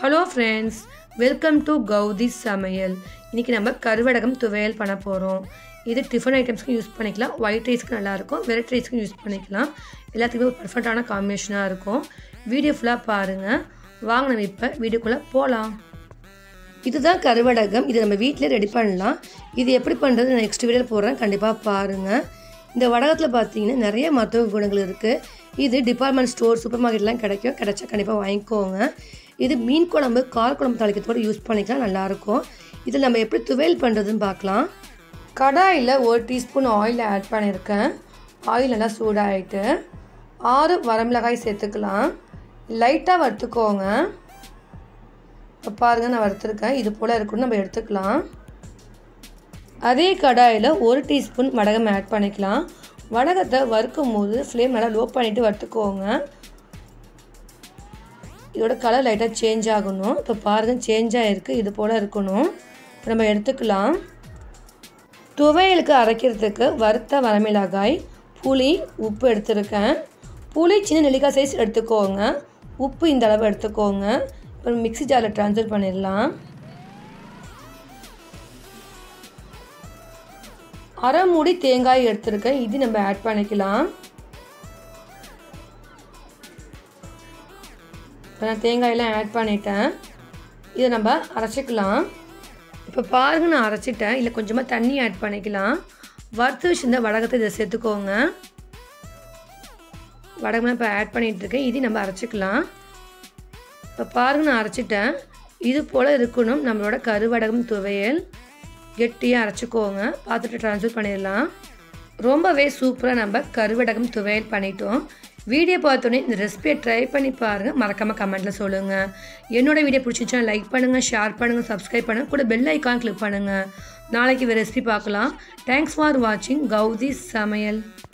hello friends welcome to Gowthi சமையல் இன்றைக்கி நம்ம கருவடகம் துவையல் பண்ண போகிறோம் இது டிஃபன் ஐட்டம்ஸ்க்கும் யூஸ் பண்ணிக்கலாம் ஒயிட் ரைஸ்க்கு நல்லாயிருக்கும் வெரைட் ரைஸ்க்கும் யூஸ் பண்ணிக்கலாம் எல்லாத்துக்குமே ஒரு பர்ஃபெக்டான காம்பினேஷனாக இருக்கும் வீடியோ ஃபுல்லாக பாருங்கள் வாங்க நம்ம இப்போ வீடியோக்குள்ளே போகலாம் இதுதான் கருவடகம் இது நம்ம வீட்டிலே ரெடி பண்ணலாம் இது எப்படி பண்ணுறது நான் நெக்ஸ்ட் வீடியோவில் போடுறேன் கண்டிப்பாக பாருங்கள் இந்த வடகத்தில் பார்த்தீங்கன்னா நிறைய மருத்துவ குணங்கள் இருக்குது இது டிபார்ட்மெண்ட் ஸ்டோர் சூப்பர் மார்க்கெட்லாம் கிடைக்கும் கிடைச்சா கண்டிப்பாக வாங்கிக்கோங்க இது மீன் குழம்பு கார் குழம்பு தாளிக்கிறதோட யூஸ் பண்ணிக்கலாம் நல்லாயிருக்கும் இதில் நம்ம எப்படி துவையல் பண்ணுறதுன்னு பார்க்கலாம் கடாயில் ஒரு டீஸ்பூன் ஆயில் ஆட் பண்ணியிருக்கேன் ஆயில் நல்லா சூடாகிட்டு ஆறு வரமிளகாய் சேர்த்துக்கலாம் லைட்டாக வறுத்துக்கோங்க இப்போ பாருங்கள் நான் வறுத்துருக்கேன் இது போல் இருக்குன்னு நம்ம எடுத்துக்கலாம் அதே கடாயில் ஒரு டீஸ்பூன் வடகம் ஆட் பண்ணிக்கலாம் வடகத்தை வறுக்கும் போது ஃப்ளேம் நல்லா லோ பண்ணிவிட்டு வறுத்துக்கோங்க இதோட கலர் லைட்டாக சேஞ்ச் ஆகணும் இப்போ பாருங்கள் சேஞ்ச் ஆகிருக்கு இது போல் இருக்கணும் நம்ம எடுத்துக்கலாம் துவையலுக்கு அரைக்கிறதுக்கு வறுத்த வரமிளகாய் புளி உப்பு எடுத்துருக்கேன் புளி சின்ன நெல்லிக்காய் சைஸ் எடுத்துக்கோங்க உப்பு இந்த அளவு எடுத்துக்கோங்க இப்போ மிக்ஸி ஜாரில் ட்ரான்ஸ்ஃபர் பண்ணிடலாம் அரை மூடி தேங்காய் எடுத்துருக்கேன் இது நம்ம ஆட் பண்ணிக்கலாம் இப்போ நான் தேங்காயெல்லாம் ஆட் பண்ணிட்டேன் இதை நம்ம அரைச்சிக்கலாம் இப்போ பாருங்கள் நான் அரைச்சிட்டேன் இல்லை கொஞ்சமாக தண்ணி ஆட் பண்ணிக்கலாம் வறுத்து வச்சுருந்த வடகத்தை இதை சேர்த்துக்கோங்க வடகம்லாம் இப்போ ஆட் பண்ணிகிட்ருக்கேன் இது நம்ம அரைச்சிக்கலாம் இப்போ பாருங்கள் நான் அரைச்சிட்டேன் இது போல் இருக்கணும் நம்மளோட கருவடகம் துவையல் கெட்டியாக அரைச்சிக்கோங்க பார்த்துட்டு ட்ரான்ஸ்ஃபர் பண்ணிடலாம் ரொம்பவே சூப்பராக நம்ம கருவடகம் துவையல் பண்ணிட்டோம் வீடியோ பார்த்தோன்னே இந்த ரெசிபியை ட்ரை பண்ணி பாருங்கள் மறக்காமல் கமெண்ட்டில் சொல்லுங்கள் என்னோடய வீடியோ பிடிச்சிச்சுன்னா லைக் பண்ணுங்கள் ஷேர் பண்ணுங்கள் சப்ஸ்கிரைப் பண்ணுங்கள் கூட பெல் ஐக்கான் கிளிக் பண்ணுங்கள் நாளைக்கு வேறு ரெசிபி பார்க்கலாம் தேங்க்ஸ் ஃபார் வாட்சிங் கௌதி சமையல்